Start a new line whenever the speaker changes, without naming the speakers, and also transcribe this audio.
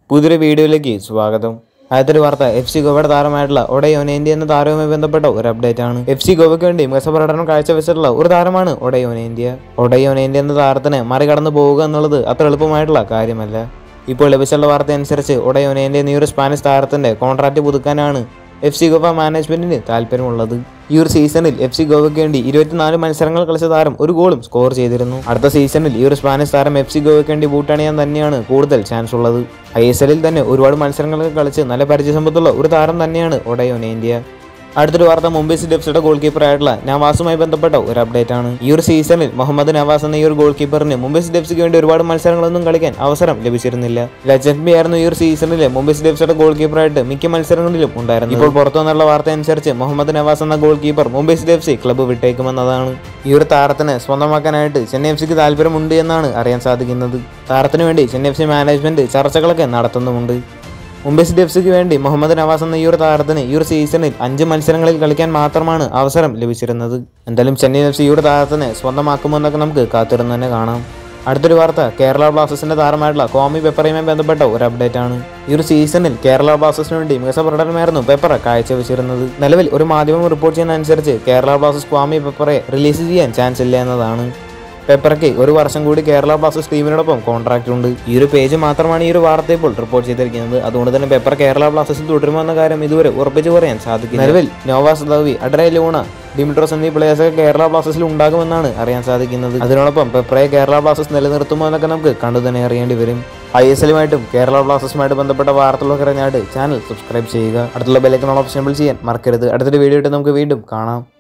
പുതിയൊരു വീഡിയോയിലേക്ക് സ്വാഗതം ആദ്യത്തെ വാർത്ത എഫ് സി ഗോവയുടെ താരമായിട്ടുള്ള ഒഡയോനേന്ത്യ എന്ന താരവുമായി ബന്ധപ്പെട്ട ഒരു അപ്ഡേറ്റ് ആണ് എഫ് സി ഗോവയ്ക്ക് വേണ്ടി മികച്ച പ്രകടനം കാഴ്ചവെച്ചിട്ടുള്ള ഒരു താരമാണ് ഒഡയോനേന്ത്യ ഒഡയോനേന്ത്യ എന്ന താരത്തിന് മറികടന്നു പോവുക എന്നുള്ളത് അത്ര എളുപ്പമായിട്ടുള്ള കാര്യമല്ല ഇപ്പോൾ ലഭിച്ചുള്ള വാർത്ത അനുസരിച്ച് ഒഡയോനേന്ത്യ എന്ന ഈ ഒരു സ്പാനിഷ് താരത്തിന്റെ കോൺട്രാക്ട് പുതുക്കാനാണ് എഫ് സി ഗോവ മാനേജ്മെന്റിന് താല്പര്യമുള്ളത് ഈ ഒരു സീസണിൽ എഫ് സി ഗോവയ്ക്ക് വേണ്ടി ഇരുപത്തിനാല് മത്സരങ്ങൾ കളിച്ച താരം ഒരു ഗോളും സ്കോർ ചെയ്തിരുന്നു അടുത്ത സീസണിൽ ഈ ഒരു സ്പാനിഷ് താരം എഫ് സി ഗോവയ്ക്ക് വേണ്ടി ബൂട്ടണിയാൻ തന്നെയാണ് കൂടുതൽ ചാൻസ് ഉള്ളത് ഐ എസ് എല്ലിൽ തന്നെ ഒരുപാട് മത്സരങ്ങളൊക്കെ കളിച്ച് നല്ല പരിചയസമ്പത്തുള്ള ഒരു താരം തന്നെയാണ് ഒഡയോനേന്ത്യ അടുത്തൊരു വാർത്ത മുംബൈ സിറ്റി എഫ് സിയുടെ ഗോൾ കീപ്പർ ആയിട്ടുള്ള നവാസുമായി ബന്ധപ്പെട്ട ഒരു അപ്ഡേറ്റ് ആണ് ഈ ഒരു സീസണിൽ മുഹമ്മദ് നവാസ് എന്ന ഈ ഒരു ഗോൾ കീപ്പറിന് മുംബൈ സിറ്റി എഫ് സിക്ക് വേണ്ടി ഒരുപാട് മത്സരങ്ങളൊന്നും കളിക്കാൻ അവസരം ലഭിച്ചിരുന്നില്ല ലജൻബി ആയിരുന്നു ഈ ഒരു സീസണിലെ മുംബൈ സിറ്റി എഫ് സിയുടെ ഗോൾ കീപ്പറായിട്ട് മിക്ക മത്സരങ്ങളിലും ഉണ്ടായിരുന്നു ഇപ്പോൾ പുറത്തു നിന്നുള്ള വാർത്ത അനുസരിച്ച് മുഹമ്മദ് നവാസ് എന്ന goal keeper Mumbai city F C club വിട്ടേക്കുമെന്നതാണ് ഈ ഒരു താരത്തിന് സ്വന്തമാക്കാനായിട്ട് ചെന്നൈ എഫ് സിക്ക് താല്പര്യമുണ്ട് എന്നാണ് അറിയാൻ സാധിക്കുന്നത് താരത്തിന് വേണ്ടി ചെന്നൈ എഫ് സി മാനേജ്മെന്റ് ചർച്ചകളൊക്കെ നടത്തുന്നുമുണ്ട് മുംബൈ സിറ്റി എഫ് സിക്ക് വേണ്ടി മുഹമ്മദ് നവാസ് എന്ന ഈ ഒരു താരത്തിന് ഈ ഒരു സീസണിൽ അഞ്ച് മത്സരങ്ങളിൽ കളിക്കാൻ മാത്രമാണ് അവസരം ലഭിച്ചിരുന്നത് എന്തായാലും ചെന്നൈ എഫ് സി ഈ ഒരു താരത്തിനെ സ്വന്തമാക്കുമെന്നൊക്കെ നമുക്ക് കാത്തിരുന്ന് തന്നെ കാണാം അടുത്തൊരു വാർത്ത കേരള ബ്ലാസ്റ്റേഴ്സിന്റെ താരമായിട്ടുള്ള കോമി പെപ്പറയുമായി ബന്ധപ്പെട്ട ഒരു അപ്ഡേറ്റ് ആണ് ഈ ഒരു സീസണിൽ കേരള ബ്ലാസ്റ്റേഴ്സിന് വേണ്ടി മികച്ച പ്രകടനമായിരുന്നു പെപ്പറ കാഴ്ചവെച്ചിരുന്നത് നിലവിൽ ഒരു മാധ്യമം റിപ്പോർട്ട് ചെയ്യുന്ന അനുസരിച്ച് Kerala Blasters Kwame Peprah release ചെയ്യാൻ ചാൻസ് ഇല്ല എന്നതാണ് പെപ്പറയ്ക്ക് ഒരു വർഷം കൂടി കേരള ബ്ലാസ്റ്റേഴ്സ് ടീമിനോടൊപ്പം കോൺട്രാക്ട് ഉണ്ട് ഈ ഒരു പേജ് മാത്രമാണ് ഈ ഒരു വാർത്ത ഇപ്പോൾ റിപ്പോർട്ട് ചെയ്തിരിക്കുന്നത് അതുകൊണ്ട് തന്നെ പെപ്പർ കേരള ബ്ലാസ്റ്റേഴ്സിൽ തുടരുമോ എന്ന കാര്യം ഇതുവരെ ഉറപ്പിച്ചു പറയാൻ സാധിക്കും നിലവിൽ നോവാസ് ദവി അഡ്രേ ലൂണ ഡിമിട്രോസ് എന്നീ പ്ലേയേഴ്സൊക്കെ കേരള ബ്ലാസ്റ്റേഴ്സിൽ ഉണ്ടാകുമെന്നാണ് അറിയാൻ സാധിക്കുന്നത് അതിനോടൊപ്പം പെപ്പറയെ കേരള ബ്ലാസ്റ്റേഴ്സ് നിലനിർത്തുമോ എന്നൊക്കെ നമുക്ക് കണ്ടു തന്നെ അറിയേണ്ടി വരും ഐ എസ് എല്ലുമായിട്ടും കേരള ബ്ലാസ്റ്റേഴ്സുമായിട്ട് ബന്ധപ്പെട്ട വാർത്തകളൊക്കെ അറിഞ്ഞായിട്ട് ചാനൽ സബ്സ്ക്രൈബ് ചെയ്യുക അടുത്തുള്ള ബെലൈക്കൺ ഓപ്ഷൻ ചെയ്യാൻ മറക്കരുത് അടുത്തൊരു വീഡിയോ ഇട്ട് നമുക്ക് വീണ്ടും കാണാം